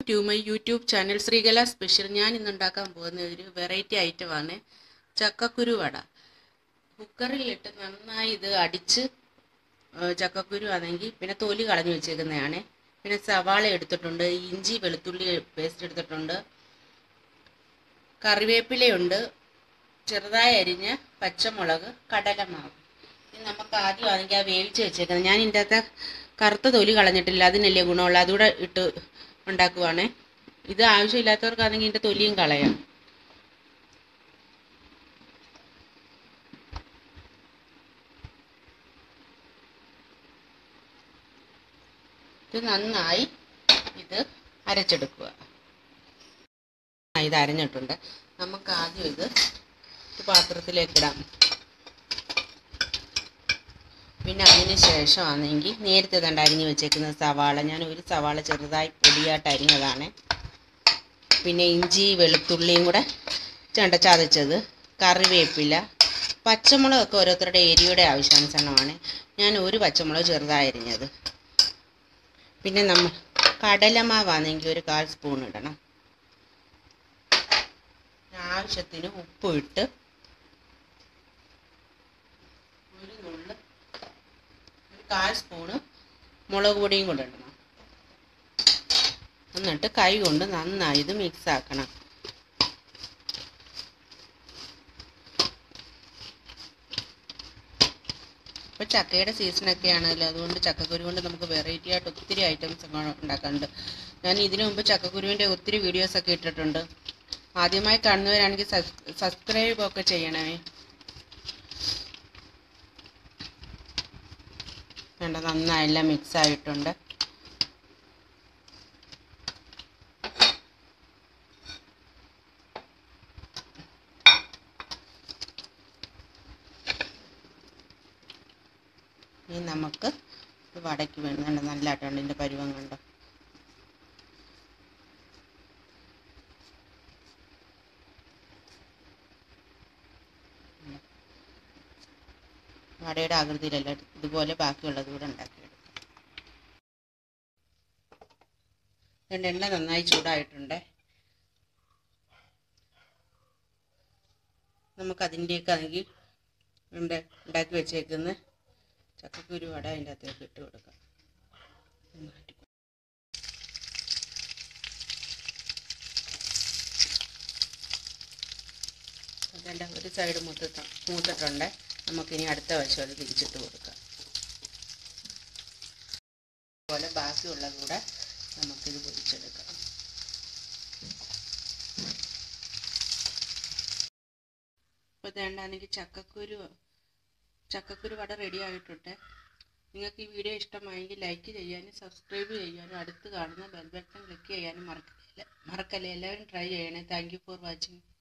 to my YouTube channel Sreekala special ഞാൻ ഇന്ന് ഉണ്ടാക്കാൻ പോകുന്ന ഒരു വെറൈറ്റി ഐറ്റമാണ് ചക്കക്കുരു വട കുക്കറിലിട്ട് നന്നായി ഇത് അടിച്ച് ഏ, ചക്കക്കുരു ആണെങ്കിൽ പിന്നെ തൊലി കളഞ്ഞു വെച്ചേക്കുന്നതാണ് പിന്നെ സവാള എടുത്തിട്ടുണ്ട് ഇഞ്ചി വെളുത്തുള്ളി പേസ്റ്റ് എടുത്തിട്ടുണ്ട് കറിവേപ്പിലയുണ്ട് ചെറുതായി അരിഞ്ഞ പച്ചമുളക് കടലമാവ് ഇനി നമുക്ക് ആദ്യം ആണെങ്കിൽ ആ വേവിച്ച് വെച്ചേക്കുന്നത് ഞാൻ ഇതിൻ്റെ അകത്ത് കറുത്ത തൊലി കളഞ്ഞിട്ടില്ല അതിനല്ലേ ഗുണമുള്ള അതുകൂടെ ഇട്ട് ഉണ്ടാക്കുവാണേ ഇത് ആവശ്യമില്ലാത്തവർക്കാണെങ്കിൽ ഇതിൻ്റെ തൊലിയും കളയാം ഇത് നന്നായി ഇത് അരച്ചെടുക്കുക ആ, ഇത് അരഞ്ഞിട്ടുണ്ട് നമുക്ക് ആദ്യം ഇത് ഒരു പാത്രത്തിലേക്ക് ഇടാം പിന്നെ അതിന് ശേഷമാണെങ്കിൽ നേരത്തെ തണ്ട് അരിഞ്ഞ് വെച്ചേക്കുന്ന സവാള ഞാൻ ഒരു സവാള ചെറുതായി പൊടിയായിട്ട് അരിഞ്ഞതാണ് പിന്നെ ഇഞ്ചി വെളുത്തുള്ളിയും കൂടെ ചെണ്ട ചതച്ചത് കറിവേപ്പില പച്ചമുളകൊക്കെ ഓരോരുത്തരുടെ എരിയുടെ ആവശ്യാനുസരണമാണ് ഞാൻ ഒരു പച്ചമുളക് ചെറുതായി അരിഞ്ഞത് പിന്നെ നമ്മൾ കടലമാവാണെങ്കിൽ ഒരു കാൽ സ്പൂൺ ഇടണം ആവശ്യത്തിന് ഉപ്പ് ഇട്ട് ഒരു നുള്ള് ഒരു കാൽ സ്പൂണ് മുളക് പൊടിയും കൂടെ ഇടണം എന്നിട്ട് കൈ കൊണ്ട് നന്നായി ഇത് മിക്സ് ആക്കണം ഇപ്പോൾ ചക്കയുടെ സീസണൊക്കെ ആണല്ലോ അതുകൊണ്ട് ചക്കക്കുരു കൊണ്ട് നമുക്ക് വെറൈറ്റി ആയിട്ട് ഒത്തിരി ഐറ്റംസ് ഒക്കെ ഉണ്ടാക്കാറുണ്ട് ഞാൻ ഇതിനു മുമ്പ് ചക്കക്കുരുവിൻ്റെ ഒത്തിരി വീഡിയോസൊക്കെ ഇട്ടിട്ടുണ്ട് ആദ്യമായി കാണുന്നവരാണെങ്കിൽ സബ്സ്ക്രൈബ് ഒക്കെ ചെയ്യണമേ വേണ്ട നന്നായി എല്ലാം മിക്സ് ആയിട്ടുണ്ട് ഇനി നമുക്ക് ഇത് വടയ്ക്ക് വേണ്ട നല്ലതായിട്ടുണ്ട് ഇതിൻ്റെ പരുവം കണ്ടോ വടയുടെ ആകൃതിയിലല്ല ഇതുപോലെ ബാക്കിയുള്ളത് കൂടെ ഉണ്ടാക്കിയെടുക്കാം രണ്ട് എണ്ണ നന്നായി ചൂടായിട്ടുണ്ട് നമുക്ക് അതിൻ്റെയൊക്കെ ആണെങ്കിൽ ഉണ്ട് ഉണ്ടാക്കി വെച്ചേക്കുന്ന ചക്കക്കുരു വട അതിൻ്റെ അകത്തേക്ക് ഇട്ട് കൊടുക്കാം മാറ്റി അതല്ല ഒരു സൈഡ് മൂത്ത മൂത്തിട്ടുണ്ട് നമുക്കിനി അടുത്ത വശം അത് തിരിച്ചിട്ട് കൊടുക്കാം അതുപോലെ ബാക്കിയുള്ളത് കൂടെ നമുക്കിത് പൊരിച്ചെടുക്കാം ഇപ്പോൾ ഇതേണ്ടാണെങ്കിൽ ചക്കക്കുരു ചക്കക്കുരു വട റെഡി ആയിട്ടുണ്ട് നിങ്ങൾക്ക് ഈ വീഡിയോ ഇഷ്ടമായെങ്കിൽ ലൈക്ക് ചെയ്യാനും സബ്സ്ക്രൈബ് ചെയ്യാനും അടുത്ത് കാണുന്ന ബെൽ ബട്ടൺ ക്ലിക്ക് ചെയ്യാനും മറക്കല്ലേ മറക്കല്ലേ എല്ലാവരും ട്രൈ ചെയ്യണേ താങ്ക് യു ഫോർ വാച്ചിങ്